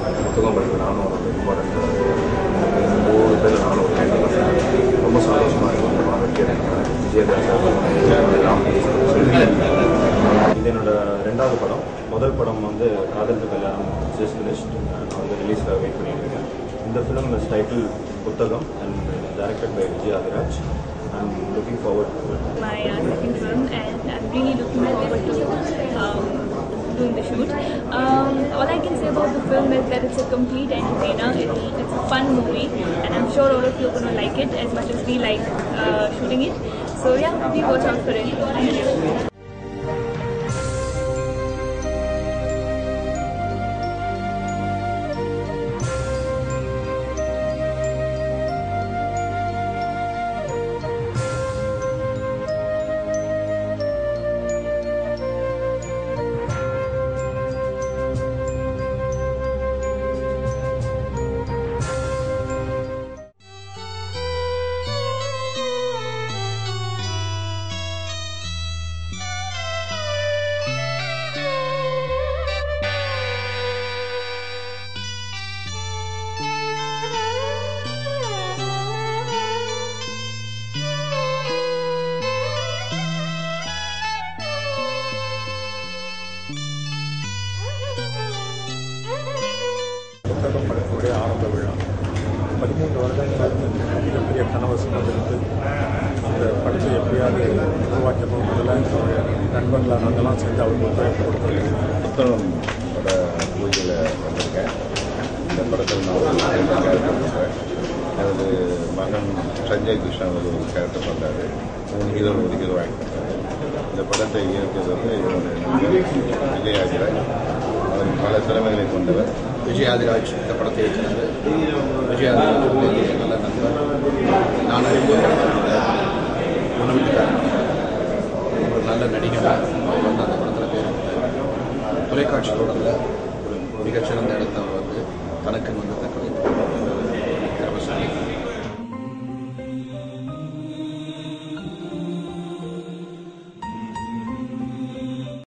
புத்தகம் படிக்க நானும் ஒரு இம்பார்ட்டன்ட் மூணு பேர் நானும் ஒரு நல்ல fan. ரொம்ப சந்தோஷமாக இருக்கும் இந்த மாதிரி கேட்டேன் விஜயதாஸ் இது என்னோட ரெண்டாவது படம் முதல் படம் வந்து காதல் கல்யாணம் ஜஸ்ட் ஃபினிஷ்ட் நான் வந்து ரிலீஸ்க்காக வெயிட் பண்ணிட்டு இருக்கேன் இந்த film is title Puthagam and directed by Vijay Adhiraj I'm looking forward to my uh, second film and I'm really looking forward to um, doing the shoot. Um, all I can say about the film is that it's a complete entertainer. It, it's a fun movie and I'm sure all of you are going to like it as much as we like uh, shooting it. So yeah, please watch out for it. Thank you. புத்தகம் படத்தினுடைய ஆரம்ப விழா பதிமூன்று வருடங்களாக மிகப்பெரிய கனவு சுமந்திருந்து அந்த படத்தை எப்படியாவது உருவாக்கணும் முதல்ல என்னுடைய நண்பர்களாக நாங்கள்லாம் சேர்ந்து அவருக்கு ஒத்துழைப்பு கொடுத்துருக்கோம் புத்தகம் பட பூஜையில் வந்திருக்கேன் இந்த படத்தில் நான் ஒரு கேரக்டர் பண்ணுறேன் எனது மகன் சஞ்சய் கிருஷ்ணன் ஒரு கேரக்டர் பண்ணுறாரு மூணு ஹீரோ ஒரு ஹீரோ ஆக்ட் பண்ணுறாரு இந்த படத்தை இயக்கியது வந்து என்னுடைய நண்பர் விஜய் ஆதிராஜ் அவர் பல திறமைகளை கொண்டவர் விஜய் ஆதிராஜ் இந்த படத்தை இயக்கினார் விஜய் ஆதிராஜ் வந்து என்னுடைய நல்ல நண்பர் நான் அறிந்த உணவுக்காரன் ஒரு நல்ல நடிகராக அவர் வந்து அந்த படத்தில் பேர் எடுத்தார். தொலைக்காட்சி தொடரில் ஒரு மிகச்சிறந்த இடத்தை அவர் வந்து தனக்கு வந்து தக்க வைத்தார். திறமைசாலி